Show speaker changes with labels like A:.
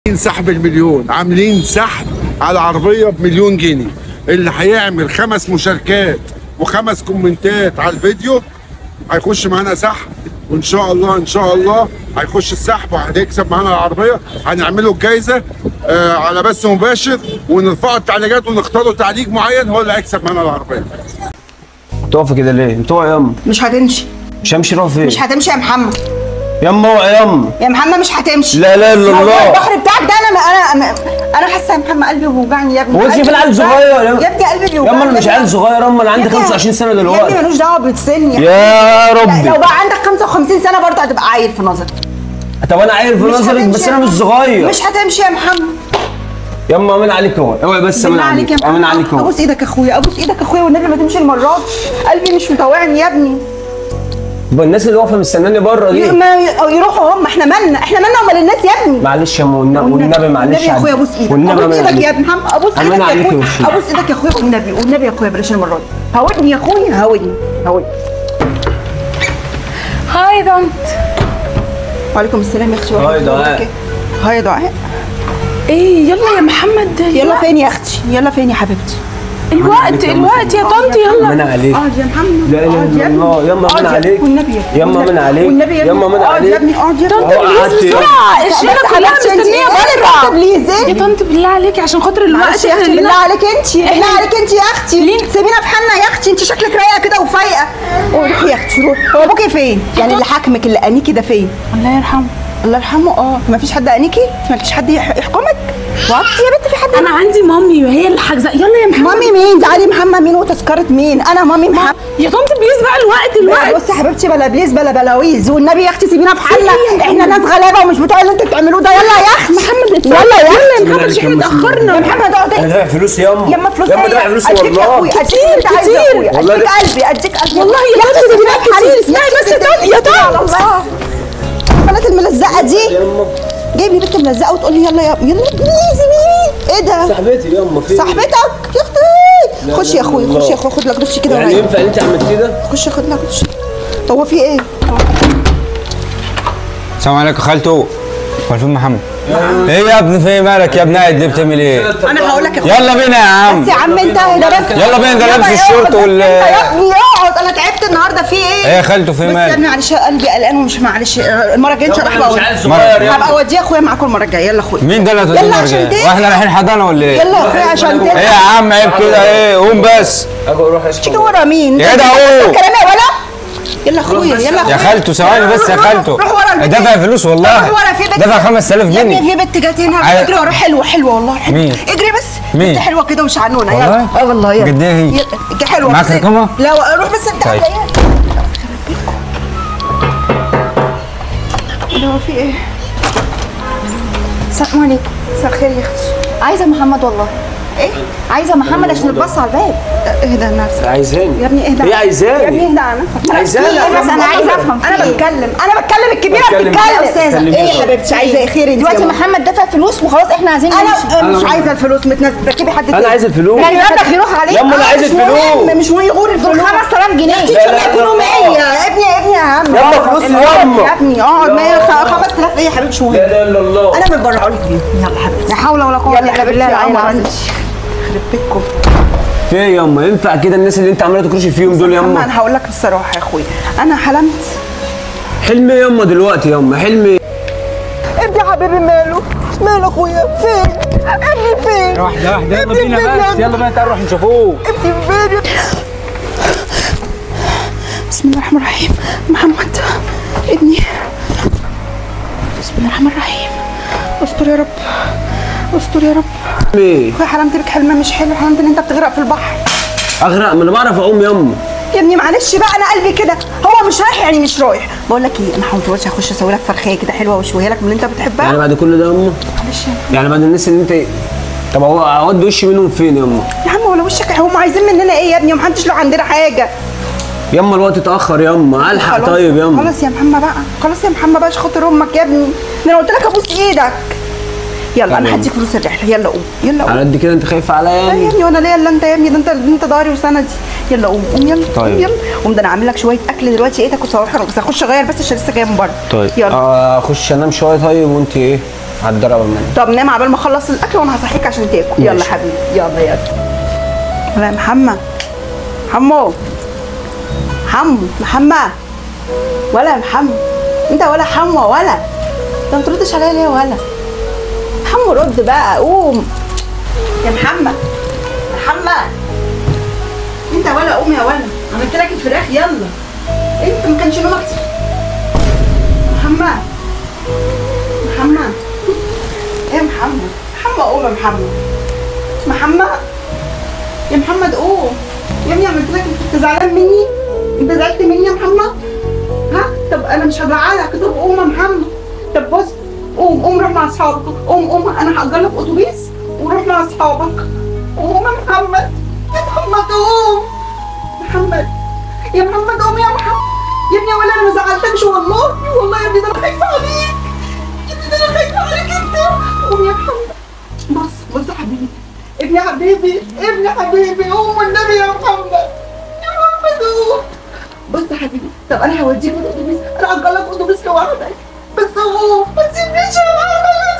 A: سحب المليون عاملين سحب على عربيه بمليون جنيه اللي هيعمل خمس مشاركات وخمس كومنتات على الفيديو هيخش معانا سحب وان شاء الله ان شاء الله هيخش السحب وهيكسب معانا العربيه هنعمله الجايزه آه على بث مباشر ونرفعوا التعليقات ونختاروا تعليق معين هو اللي هيكسب معانا العربيه
B: تقفي كده ليه؟ انت اوعي ياما
C: مش هتمشي
B: مش همشي روح فين؟
C: مش هتمشي يا محمد
B: ياما اوعي ياما
C: يا محمد مش هتمشي
B: لا لا الا
C: موضوع
B: الله
C: البحر بتاعك ده انا انا انا حاسه يا محمد قلبي بيوجعني يا ابني
B: هو انت
C: قلبي
B: في عيل
C: بيوجعني.
B: صغير
C: يا ابني قلبي بيوجعني
B: ياما انا مش
C: يا
B: عيل
C: ابني.
B: صغير ياما انا عندي
C: يا ابني-
B: 25 سنه
C: يا ابني
B: دلوقتي
C: ملوش دعوه بالسن يا
B: يا
C: لا،
B: ربي
C: لو بقى عندك 55 سنه برضه هتبقى عيل في نظري
B: طب انا عيل في
C: مش
B: نظرك
C: هتمشي
B: بس
C: يا
B: انا مش
C: محمد.
B: صغير
C: مش هتمشي يا محمد
B: ياما امين عليك اهو اوعي بس امين
C: بالله عليك يا
B: عليك امين
C: محمد
B: عليك اهو
C: ابوس ايدك يا اخويا ابوس ايدك يا اخويا والنبي ما تمشي المره دي قلبي مش مطوعني يا ابني
B: يبقى الناس اللي واقفه مستناني بره دي
C: ما يروحوا هم احنا مالنا احنا مالنا امال الناس يا ابني
B: معلش يا والنبي والنبي معلش
C: والنبي يا اخويا ابوس ايدك
B: والنبي
C: ابوس
B: امين
C: ايدك يا
B: عليك
C: ابن محمد ابوس
B: أمان
C: ايدك يا
B: عليك
C: اخويا
B: وشي.
C: ابوس ايدك يا اخويا والنبي والنبي يا اخويا بلاش المره دي هودني يا اخويا هودني هودني
D: هاي دونت
C: وعليكم السلام يا اختي
B: هاي دعاء.
C: هاي يا دعاء
D: ايه يلا يا محمد
C: يلا فين يا اختي يلا فين يا حبيبتي
D: الوقت الوقت يا طنط يلا
B: امين عليك
C: اقعد يا محمد
B: لا اله
C: اقعد
B: الا
C: يا ابني.
B: الله يما
C: اقعد
B: امين
C: يا-
B: عليك
C: والنبي يا
B: يما
C: والنبي-
B: امين عليك
C: والنبي يا ابني
B: يما امين
C: اقعد يا
B: عليك
C: ابني اقعد يا ابني
B: أهو قعدت
D: بليز
B: يلا.
D: بسرعه الشبكه
C: بس
D: كلها
C: حبيبتي انت
D: مستنيه
C: بره
D: بره
C: بليز
D: يا
C: ايه
D: طنط بالله عليكي عشان خاطر الوقت
C: معلش يا اختي
D: خلينا-
C: بالله عليك انت بالله عليك انت يا اختي سيبينا في حالنا يا اختي انت شكلك رايقه كده وفايقه روحي يا اختي روحي هو ابوكي فين؟ يعني اللي حاكمك اللي انيكي ده فين؟
D: الله يرحمه
C: الله يرحمه اه ما فيش حد انيكي؟ ما فيش حد يح- يحكمك؟ وطي يا بنت في حد
D: انا عندي مامي وهي اللي حاجزه يلا يا محمد
C: مامي مين؟ ده علي محمد مين وتذكرة مين؟ انا مامي محمد
D: يا طنط بليز بقى الوقت
C: لا
D: الوقت
C: بصي يا حبيبتي بلا بليز بلا بلاويز والنبي يا اختي سيبينا في حالنا احنا ناس غلابه ومش بتوع اللي انتوا بتعملوه ده يلا يا اختي محمد يلا يا اختي
D: محمد مش احنا اتاخرنا
C: يا محمد اقعد
B: انا دافع فلوس ياما
C: يما فلوس
B: ياما
C: ايه؟
B: دافع فلوس
C: اديك يا
B: والله
C: اخويا اديك اللي انت عايزه يا اخويا
B: والله
C: اديك
B: ده-
C: قلبي اديك قلبي
D: والله يا
C: يا
D: طنط
C: اختي
D: سيبينا
C: سيبينا
D: كتير.
C: في
D: اسمعي بس يا طنط، يا طنط.
C: على الله البنات الملزقه دي
B: يما
C: جايب لي بنت ملزقه وتقول لي يلا يا يلا بليز مين ايه ده
B: صاحبتي يما فين
C: صاحبتك يا اختي
B: لا
C: خش
B: لا
C: يا اخويا
B: الله.
C: خش يا اخويا خد لك دش كده
B: يعني
C: ورايا
B: ينفع اللي انت عملتيه ده
C: خش خد لك دش هو في ايه
E: السلام عليكم خالته والفين محمد ايه يا ابني في مالك يا ابن قاعد ليه بتعمل ايه
C: انا هقول لك يا اخويا
E: يلا بينا يا عم
C: بس يا عم انت ده بس
E: يلا بينا، ده
C: يلا
E: لابس
C: اقعد
E: الشورت
C: بس
E: وال-
C: انت يا ابني اقعد انا تعبت النهارده في ايه؟
E: ايه يا خالته في
C: بس يا
E: مالك
C: ابني معلش قلبي قلقان ومش معلش المره الجايه ان شاء الله
B: انا مش
C: هبقى
B: عيل
C: أودي-
B: صغير يا
C: هبقى اوديه اخويا معاكم المره الجايه يلا اخويا
E: مين ده اللي
C: يلا
E: هتودينا
C: عشان
E: رجاله
C: تنزل.
E: واحنا رايحين حضانه ولا ايه
C: يلا يا اخويا عشان
E: ايه
C: تنزل
E: يا عم عيب كده ايه قوم بس
B: اجي اروح
C: تيجي
B: اسكت
C: ورا مين؟
E: يا جدع قوم.
C: الكلام يا ولا يلا اخويا يلا
E: يا
C: اخويا
E: خالته ثواني بس يا
C: روح- روح-
E: خالته
C: روح ورا البيت
E: دافع فلوس والله
C: روح ورا في بنت
E: دافع 5000
C: يا ابني
E: جنيه
C: في بنت جت هنا
E: عاي-
C: اجري ورا حلوه حلوه والله حلوه
E: مين؟
C: اجري بس
E: مين؟
C: بنت حلوه كده وشعنونه
E: والله؟
C: يلا اه والله يلا
E: قد ايه هي؟
C: يلا، حلوه
E: معاك
C: بس-
E: رقمها؟
C: لا روح بس انت
E: طيب.
C: ده هو في ايه؟ السلام عليكم مساء الخير يا اختي
D: عايزه محمد والله
C: ايه؟
D: عايزه محمد عشان نبص على الباب
C: اهدى النفس
B: عايزاني
C: يا ابني اهدى
B: هي عايزاني.
C: يا ابني اهدى انا
B: عايزاني.
C: في إيه بس انا عايزه افهم
D: في
C: انا
D: إيه؟
C: بتكلم انا بتكلم الكبيره
B: بتكلم.
C: بتتكلم
B: يا
C: استاذه
B: كلمني.
C: ايه يا حبيبتي عايزه ايه خير انت
D: دلوقتي
C: يا
D: محمد دفع فلوس وخلاص احنا عايزين نمشي
C: انا مش عايزه الفلوس متنزل ركبي حد
B: انا عايز الفلوس
C: يعني ربك يروح عليك
B: يما أنا
C: آه،
B: عايز
C: مش
B: الفلوس.
C: مهم مش مهم يغور الفلوس
D: 5000 جنيه
C: يا اختي
B: لا،
C: ان
B: لا،
C: شاء الله يكونوا
B: لا.
C: 100 يا ابني يا ابني يا عم
B: يما
C: اقعد.
B: فلوس
C: اقعد
B: يما.
C: يا ابني اقعد
B: لا،
C: 100
B: لا.
C: 5000 ايه يا حبيبي شويه
B: لا اله الا الله
C: انا متبرع لك بيهم يلا حبيبتي
D: لا حول ولا قوه
C: يلا
D: الا
C: حبيبتي
D: بالله
C: يا
D: العلي
C: عم
D: العظيم
C: يخرب بيتكم
B: في ايه يما ينفع كده الناس اللي انت عماله تكرشي فيهم دول
C: أما
B: يما
C: انا هقول لك الصراحه يا اخويا انا حلمت
B: حلمي يما دلوقتي يما حلمي
C: ابني يا حبيبي ماله ماله اخويا فين ابني فين
E: واحده واحده يلا
C: ابني
E: بينا
C: فين يا
E: بس
C: ابني؟
E: يلا بينا تعال نروح نشوفوه
C: ابني فين بسم الله الرحمن الرحيم محمد ابني بسم الله الرحمن الرحيم استر يا رب استر يا رب
B: حلمي
C: اخويا حلمت بك حلم مش حلو حلمت ان انت بتغرق في البحر
B: اغرق ما انا بعرف اعوم يما
C: يا ابني معلش بقى انا قلبي كده هو مش رايح يعني مش رايح بقول لك ايه انا حاولت هخش اسوي لك فرخيه كده حلوه واشويها لك من اللي انت بتحبها
B: يعني بعد كل ده يما
C: معلش يا
B: يعني بعد الناس اللي انت طب هو اودي وشي منهم فين يما
C: يا عم ولا وشك هم عايزين مننا ايه يا ابني ومحدش له عندنا حاجه
B: يما الوقت اتاخر يما الحق
C: خلاص-
B: طيب يما
C: خلاص يا محمد بقى خلاص يا محمد بقى عشان خاطر امك يا ابني ده انا قلت لك ابوس ايدك يلا انا
B: طب
C: هديك فلوس الرحله يلا قوم يلا قوم
B: على قد كده انت خايفه عليا
C: لا يا
B: يعني
C: ابني وانا ليا الا انت يا ابني ده انت ده انت ضهري وسندي يلا قوم قوم يلا
B: طيب.
C: قوم يلا قوم ده انا عامل لك شويه اكل دلوقتي ايه تاكل صباح بس هخش اغير بس عشان لسه جايه من بره
B: طيب
C: يلا
B: آه، اخش انام شويه طيب وانت ايه هتضرب مني
C: طب نام عبال ما اخلص الاكل وانا هصحيك عشان تاكل يلا
B: ماشي.
C: حبيبي يلا يلا ولا يا محمد حمو حمو محمد ولا يا محمد انت ولا حمو ولا انت ما تردش عليا ليه ولا حمو رد بقى قوم يا محمد محمد انت ولا قوم يا ولا عملت لك الفراخ يلا انت ما كانش نومك محمد محمد ايه يا محمد محمد قوم يا محمد محمد يا محمد قوم يا ابني عملت لك انت زعلان مني انت زعلت مني يا محمد ها طب انا مش هزعلك طب قوم يا محمد طب بص قوم قوم روح مع اصحابك قوم قوم انا هأجر لك اتوبيس وروح مع اصحابك قوم يا محمد يا محمد قوم محمد يا محمد قوم يا محمد يا ابني ولا انا ما زعلتكش والله والله يا ابني ده انا خايفه عليك يا ابني ده انا خايفه عليك انت قوم يا محمد بص بص يا حبيبي ابني حبيبي ابني حبيبي قوم والنبي يا محمد يا محمد قوم بص يا حبيبي طب انا هوديك الاتوبيس انا هأجر لك اتوبيس لوحدك بس قوم ما تسيبنيش يا محمد